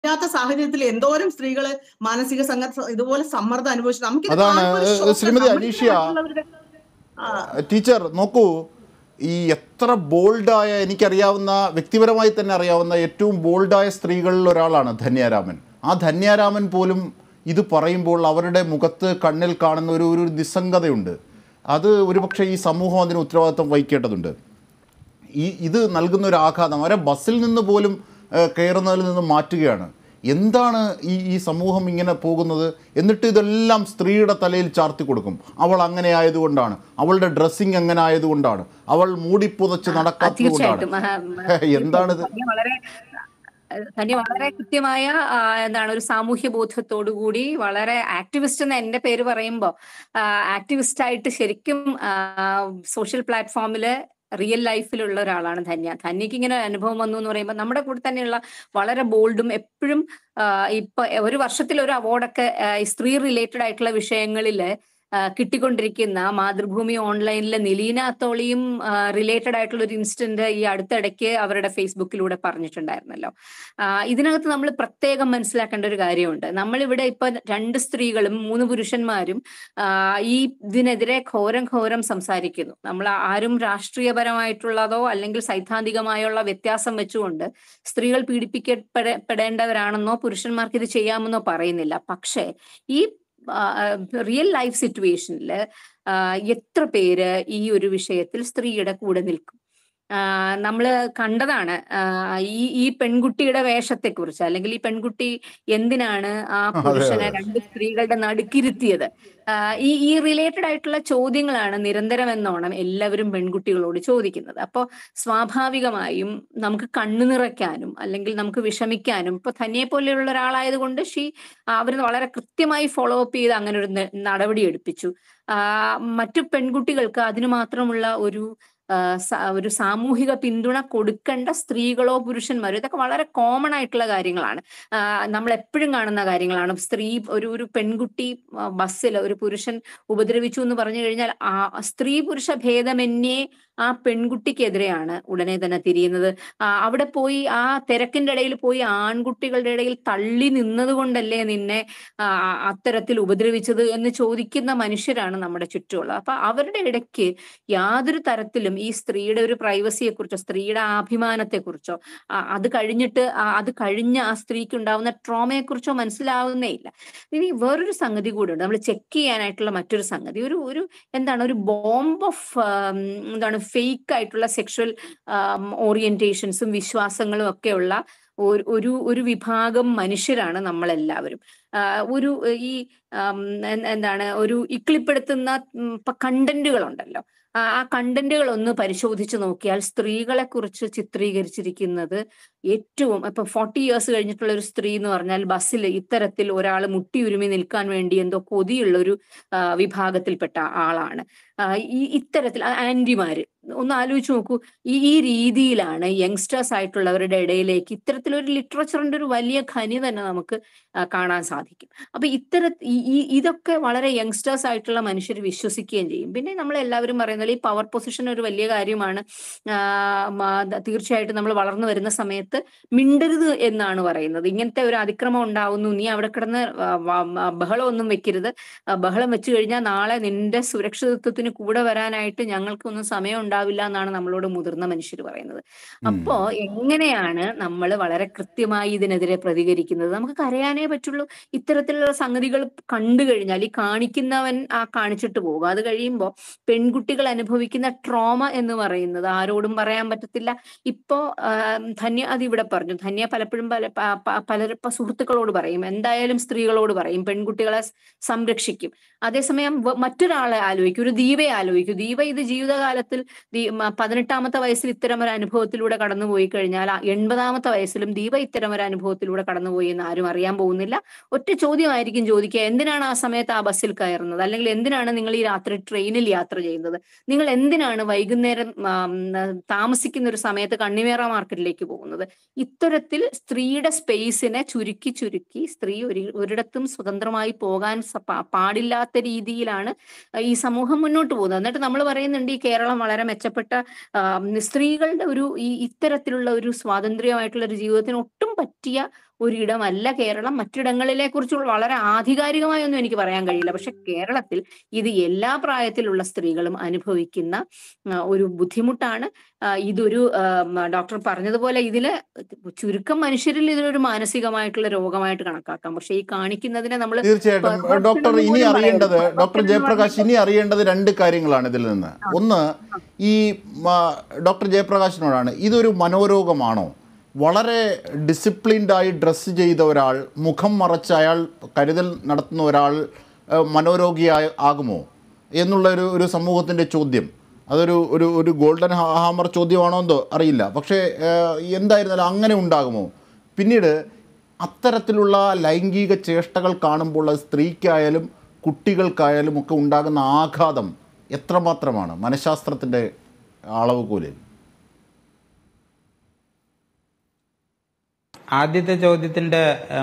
ഇല്ലാത്ത സാഹചര്യത്തിൽ എന്തോരം സ്ത്രീകള് മാനസിക സംഘ ഇതുപോലെ സമ്മർദ്ദം അനുഭവിച്ചു നമുക്ക് അതാണ്, ഏഹ്, ശ്രീമതി അനീഷ്യ, ടീച്ചർ നോക്കൂ ഈ എത്ര ബോൾഡായ എനിക്കറിയാവുന്ന വ്യക്തിപരമായി തന്നെ അറിയാവുന്ന ഏറ്റവും ബോൾഡായ സ്ത്രീകളിൽ ഒരാളാണ് ധന്യാരാമൻ ആ ധന്യാരാമൻ പോലും ഇത് പറയുമ്പോൾ അവരുടെ മുഖത്ത് കണ്ണിൽ കാണുന്ന ഒരു ഒരു നിസ്സംഗതയുണ്ട് അത് ഒരുപക്ഷെ ഈ സമൂഹം അതിന് ഉത്തരവാദിത്വം വഹിക്കേണ്ടതുണ്ട് ഈ ഇത് നൽകുന്ന ഒരു ആഘാതം അവരെ ബസ്സിൽ നിന്ന് പോലും ഏഹ്, കയറുന്നതിൽ നിന്ന് മാറ്റുകയാണ് എന്താണ് ഈ ഈ സമൂഹം ഇങ്ങനെ പോകുന്നത് എന്നിട്ട് ഇതെല്ലാം സ്ത്രീയുടെ തലയിൽ ചാർത്തി കൊടുക്കും അവൾ അങ്ങനെ ആയതുകൊണ്ടാണ് അവളുടെ ഡ്രസ്സിങ് അങ്ങനെ ആയതുകൊണ്ടാണ് അവൾ മൂടിപ്പുതച്ച് നടക്കാത്തതുകൊണ്ടാണ് തീർച്ചയായിട്ടും ആ, എന്താണിത് തന്നെ വളരെ തന്നെ വളരെ കൃത്യമായ ആ, എന്താണ് ഒരു സാമൂഹ്യ ബോധത്തോടു കൂടി വളരെ ആക്ടിവിസ്റ്റ് എന്ന് എന്റെ പേര് പറയുമ്പോ ആക്ടിവിസ്റ്റ് ആയിട്ട് ശരിക്കും സോഷ്യൽ പ്ലാറ്റ്ഫോമില് റിയൽ ലൈഫിലുള്ള ഒരാളാണ് ധന്യ ധന്യക്ക് ഇങ്ങനെ ഒരു അനുഭവം വന്നു എന്ന് പറയുമ്പോൾ നമ്മുടെ കൂടെ തന്നെയുള്ള വളരെ ബോൾഡും എപ്പോഴും ഇപ്പൊ ഒരു വർഷത്തിൽ ഒരു അവാർഡൊക്കെ ഈ സ്ത്രീ റിലേറ്റഡ് ആയിട്ടുള്ള വിഷയങ്ങളിൽ കിട്ടിക്കൊണ്ടിരിക്കുന്ന മാതൃഭൂമി ഓൺലൈനിലെ നിലീന അത്തോളിയും റിലേറ്റഡ് ആയിട്ടുള്ള ഒരു ഇൻസിഡന്റ് ഈ അടുത്തിടയ്ക്ക് അവരുടെ ഫേസ്ബുക്കിലൂടെ പറഞ്ഞിട്ടുണ്ടായിരുന്നല്ലോ ആ, ഇതിനകത്ത് നമ്മൾ പ്രത്യേകം മനസ്സിലാക്കേണ്ട ഒരു കാര്യമുണ്ട് നമ്മളിവിടെ ഇപ്പൊ രണ്ട് സ്ത്രീകളും മൂന്ന് പുരുഷന്മാരും ആ, ഈ ഇതിനെതിരെ ഘോരം ഘോരം സംസാരിക്കുന്നു നമ്മൾ ആരും രാഷ്ട്രീയപരമായിട്ടുള്ളതോ അല്ലെങ്കിൽ സൈദ്ധാന്തികമായുള്ള വ്യത്യാസം വെച്ചുകൊണ്ട് സ്ത്രീകൾ പീഡിപ്പിക്കപ്പെടേണ്ടവരാണെന്നോ പുരുഷന്മാർക്ക് ഇത് ചെയ്യാമെന്നോ പറയുന്നില്ല പക്ഷേ ഈ റിയൽ ലൈഫ് സിറ്റുവേഷനിൽ എത്ര പേര് ഈ ഒരു വിഷയത്തിൽ സ്ത്രീയുടെ കൂടെ നിൽക്കും നമ്മൾ കണ്ടതാണ് ആ, ഈ ഈ പെൺകുട്ടിയുടെ വേഷത്തെക്കുറിച്ച് അല്ലെങ്കിൽ ഈ പെൺകുട്ടി എന്തിനാണ് ആ പുരുഷനെ രണ്ട് സ്ത്രീകളുടെ നടുക്കിരുത്തിയത് ആ, ഈ ഈ റിലേറ്റഡ് ആയിട്ടുള്ള ചോദ്യങ്ങളാണ് നിരന്തരം എന്നോണം എല്ലാവരും പെൺകുട്ടികളോട് ചോദിക്കുന്നത് അപ്പോൾ സ്വാഭാവികമായും നമുക്ക് കണ്ണു നിറയ്ക്കാനും അല്ലെങ്കിൽ നമുക്ക് വിഷമിക്കാനും ഇപ്പൊ ധന്യെ പോലെയുള്ള ഒരാളായതുകൊണ്ട് ഷീ അവർ വളരെ കൃത്യമായി ഫോളോ അപ്പ് ചെയ്ത് അങ്ങനെ ഒരു ന- നടപടി എടുപ്പിച്ചു ആ, മറ്റു പെൺകുട്ടികൾക്ക് അതിന് മാത്രമുള്ള ഒരു ആ, സ- ഒരു സാമൂഹിക പിന്തുണ കൊടുക്കേണ്ട സ്ത്രീകളോ പുരുഷന്മാരോ ഇതൊക്കെ വളരെ കോമൺ ആയിട്ടുള്ള കാര്യങ്ങളാണ് ആ, നമ്മൾ എപ്പോഴും കാണുന്ന കാര്യങ്ങളാണ് സ്ത്രീ ഒരു ഒരു പെൺകുട്ടി ബസ്സിൽ ഒരു പുരുഷൻ ഉപദ്രവിച്ചു എന്ന് പറഞ്ഞു കഴിഞ്ഞാൽ ആ സ്ത്രീ പുരുഷ ഭേദമന്യേ ആ പെൺകുട്ടിക്കെതിരെയാണ് ഉടനെ തന്നെ തിരിയുന്നത് ആ, അവിടെ പോയി ആ തിരക്കിന്റെ ഇടയിൽ പോയി ആൺകുട്ടികളുടെ ഇടയിൽ തള്ളി നിന്നത് കൊണ്ടല്ലേ നിന്നെ ആ, അത്തരത്തിൽ ഉപദ്രവിച്ചത് എന്ന് ചോദിക്കുന്ന മനുഷ്യരാണ് നമ്മുടെ ചുറ്റുമുള്ളത് അപ്പൊ അവരുടെ ഇടയ്ക്ക് യാതൊരു തരത്തിലും ഈ സ്ത്രീയുടെ ഒരു പ്രൈവസിയെ കുറിച്ചോ സ്ത്രീയുടെ അഭിമാനത്തെ കുറിച്ചോ അത് കഴിഞ്ഞിട്ട് ആ- അത് കഴിഞ്ഞ ആ സ്ത്രീക്ക് ഉണ്ടാവുന്ന ട്രോമയെ കുറിച്ചോ മനസ്സിലാവുന്നേ ഇല്ല ഇനി വേറൊരു സംഗതി കൂടെ ഉണ്ട് നമ്മൾ ചെക്ക് ചെയ്യാനായിട്ടുള്ള മറ്റൊരു സംഗതി ഒരു ഒരു എന്താണ് ഒരു ബോംബ് ഓഫ് എന്താണ് ഫേക്ക് ആയിട്ടുള്ള സെക്ഷൽ ഓറിയന്റേഷൻസും വിശ്വാസങ്ങളും ഒക്കെ ഉള്ള ഒരു ഒരു ഒരു വിഭാഗം മനുഷ്യരാണ് നമ്മളെല്ലാവരും ആ, ഒരു ഈ ആം, എൻ- എന്താണ് ഒരു ഇക്കിളിപ്പെടുത്തുന്ന കണ്ടന്റുകൾ ഉണ്ടല്ലോ ആ ആ കണ്ടന്റുകൾ ഒന്ന് പരിശോധിച്ച് നോക്കിയാൽ സ്ത്രീകളെ കുറിച്ച് ചിത്രീകരിച്ചിരിക്കുന്നത് ഏറ്റവും ഇപ്പൊ ഫോർട്ടി ഇയേഴ്സ് കഴിഞ്ഞിട്ടുള്ള ഒരു സ്ത്രീ എന്ന് പറഞ്ഞാൽ ബസ്സിൽ ഇത്തരത്തിൽ ഒരാൾ മുട്ടിയുരുമി നിൽക്കാൻ വേണ്ടി എന്തോ കൊതിയുള്ള ഒരു ആ, വിഭാഗത്തിൽപ്പെട്ട ആളാണ് ആ, ഈ ഇത്തരത്തിൽ ആ- ആന്റിമാര് ഒന്ന് ആലോചിച്ച് നോക്കൂ ഈ ഈ രീതിയിലാണ് യങ്സ്റ്റേഴ്സ് ആയിട്ടുള്ളവരുടെ ഇടയിലേക്ക് ഇത്തരത്തിലൊരു ലിറ്ററേച്ചറിന്റെ ഒരു വലിയ ഖനി തന്നെ നമുക്ക് ആ, കാണാൻ സാധിക്കും അപ്പൊ ഇത്തര ഈ- ഈ ഇതൊക്കെ വളരെ യങ്സ്റ്റേഴ്സ് ആയിട്ടുള്ള മനുഷ്യർ വിശ്വസിക്കുകയും ചെയ്യും പിന്നെ നമ്മൾ എല്ലാവരും പറയുന്നത് ഈ പവർ പൊസിഷൻ ഒരു വലിയ കാര്യമാണ് ആ, മ- ദ- തീർച്ചയായിട്ടും നമ്മൾ വളർന്നു വരുന്ന സമയത്ത് മിണ്ടരുത് എന്നാണ് പറയുന്നത് ഇങ്ങനത്തെ ഒരു അതിക്രമം ഉണ്ടാവുന്നു നീ അവിടെ കിടന്ന് ആ, വ- മ- ബഹളമൊന്നും വെക്കരുത് ആ, ബഹളം വെച്ചു കഴിഞ്ഞാൽ നാളെ നിന്റെ സുരക്ഷിതത്വത്തിന് കൂടെ വരാനായിട്ട് ഞങ്ങൾക്കൊന്നും സമയം ഉണ്ടാവില്ല എന്നാണ് നമ്മളോട് മുതിർന്ന മനുഷ്യർ പറയുന്നത് അപ്പോ എങ്ങനെയാണ് നമ്മൾ വളരെ കൃത്യമായി ഇതിനെതിരെ പ്രതികരിക്കുന്നത് നമുക്ക് കരയാനേ പറ്റുള്ളൂ ഇത്തരത്തിലുള്ള സംഗതികൾ കണ്ടു കഴിഞ്ഞാൽ ഈ കാണിക്കുന്നവൻ ആ കാണിച്ചിട്ട് പോകും അത് കഴിയുമ്പോൾ പെൺകുട്ടികൾ അനുഭവിക്കുന്ന ട്രോമ എന്ന് പറയുന്നത് ആരോടും പറയാൻ പറ്റത്തില്ല ഇപ്പോ ആം, ധന്യ അത് ഇവിടെ പറഞ്ഞു ധന്യ പലപ്പോഴും പല പ- പ- പല പ- സുഹൃത്തുക്കളോട് പറയും എന്തായാലും സ്ത്രീകളോട് പറയും പെൺകുട്ടികളെ സ് സംരക്ഷിക്കും അതേസമയം വ- മറ്റൊരാളെ ആലോചിക്കും ഒരു ദീപയെ ആലോചിക്കും ദീപ ഇത് ജീവിതകാലത്തിൽ ദീ- മ- പതിനെട്ടാമത്തെ വയസ്സിൽ ഇത്തരം ഒരു അനുഭവത്തിലൂടെ കടന്നുപോയി കഴിഞ്ഞാൽ ആ എൺപതാമത്തെ വയസ്സിലും ദീപ ഇത്തരം ഒരു അനുഭവത്തിലൂടെ കടന്നുപോയി എന്ന് ആരും അറിയാൻ പോകുന്നില്ല ഒറ്റ ചോദ്യമായിരിക്കും ചോദിക്കുക എന്തിനാണ് ആ സമയത്ത് ആ ബസ്സിൽ കയറുന്നത് അല്ലെങ്കിൽ എന്തിനാണ് നിങ്ങൾ ഈ രാത്രി ട്രെയിനിൽ യാത്ര ചെയ്യുന്നത് നിങ്ങൾ എന്തിനാണ് വൈകുന്നേരം ആം, താമസിക്കുന്ന ഒരു സമയത്ത് കണ്ണിമേറ മാർക്കറ്റിലേക്ക് പോകുന്നത് ഇത്തരത്തിൽ സ്ത്രീയുടെ സ്പേസിനെ ചുരുക്കി ചുരുക്കി സ്ത്രീ ഒരു ഒരിടത്തും സ്വതന്ത്രമായി പോകാൻ സ- പാ- പാടില്ലാത്ത രീതിയിലാണ് ഈ സമൂഹം മുന്നോട്ട് പോകുന്നത് എന്നിട്ട് നമ്മൾ പറയുന്നുണ്ട് ഈ കേരളം വളരെ മെച്ചപ്പെട്ട ആം, സ്ത്രീകളുടെ ഒരു ഈ ഇത്തരത്തിലുള്ള ഒരു സ്വാതന്ത്ര്യമായിട്ടുള്ള ഒരു ജീവിതത്തിന് ഒട്ടും പറ്റിയ ഒരിടമല്ല കേരളം മറ്റിടങ്ങളിലെ കുറിച്ചുള്ള വളരെ ആധികാരികമായൊന്നും എനിക്ക് പറയാൻ കഴിയില്ല പക്ഷെ കേരളത്തിൽ ഇത് എല്ലാ പ്രായത്തിലുള്ള സ്ത്രീകളും അനുഭവിക്കുന്ന ആ, ഒരു ബുദ്ധിമുട്ടാണ് ആ, ഇതൊരു ആ, മ, ഡോക്ടർ പറഞ്ഞതുപോലെ ഇതില് ചുരുക്കം മനുഷ്യരിൽ ഇതിനൊരു മാനസികമായിട്ടുള്ള രോഗമായിട്ട് കണക്കാക്കാം പക്ഷെ ഈ കാണിക്കുന്നതിനെ നമ്മൾ തീർച്ചയായിട്ടും പുറത്തുനിന്ന് ഡോക്ടർ ഇനി പോലും അറിയേണ്ടത് പറയരുത്. ഡോക്ടർ പുറത്തുനിന്ന് ജയപ്രകാശ് ഇനി അറിയേണ്ടത് രണ്ട് കാര്യങ്ങളാണ് ഇതിൽ നിന്ന് ഒന്ന് ഈ മ- ഡോക്ടർ ജയപ്രകാശിനോടാണ് ഇതൊരു മനോരോഗമാണോ വളരെ ഡിസിപ്ലിൻഡ് ആയി ഡ്രസ്സ് ചെയ്ത ഒരാൾ മുഖം മറച്ച് അയാൾ കരുതൽ നടത്തുന്ന ഒരാൾ ഏഹ്, മനോരോഗിയായ ആകുമോ എന്നുള്ള ഒരു ഒരു സമൂഹത്തിൻ്റെ ചോദ്യം അതൊരു ഒരു ഒരു ഗോൾഡൻ ഹാ- ഹാമർ ചോദ്യമാണോ എന്തോ അറിയില്ല പക്ഷേ ഏഹ്, എന്തായിരുന്നാലും അങ്ങനെ ഉണ്ടാകുമോ പിന്നീട് അത്തരത്തിലുള്ള ലൈംഗിക ചേഷ്ടകൾ കാണുമ്പോൾ അത് സ്ത്രീക്കായാലും കുട്ടികൾക്കായാലും ഒക്കെ ഉണ്ടാകുന്ന ആഘാതം എത്രമാത്രമാണ് മനഃശാസ്ത്രത്തിൻ്റെ അളവുകോലിൽ ആദ്യത്തെ ചോദ്യത്തിൻ്റെ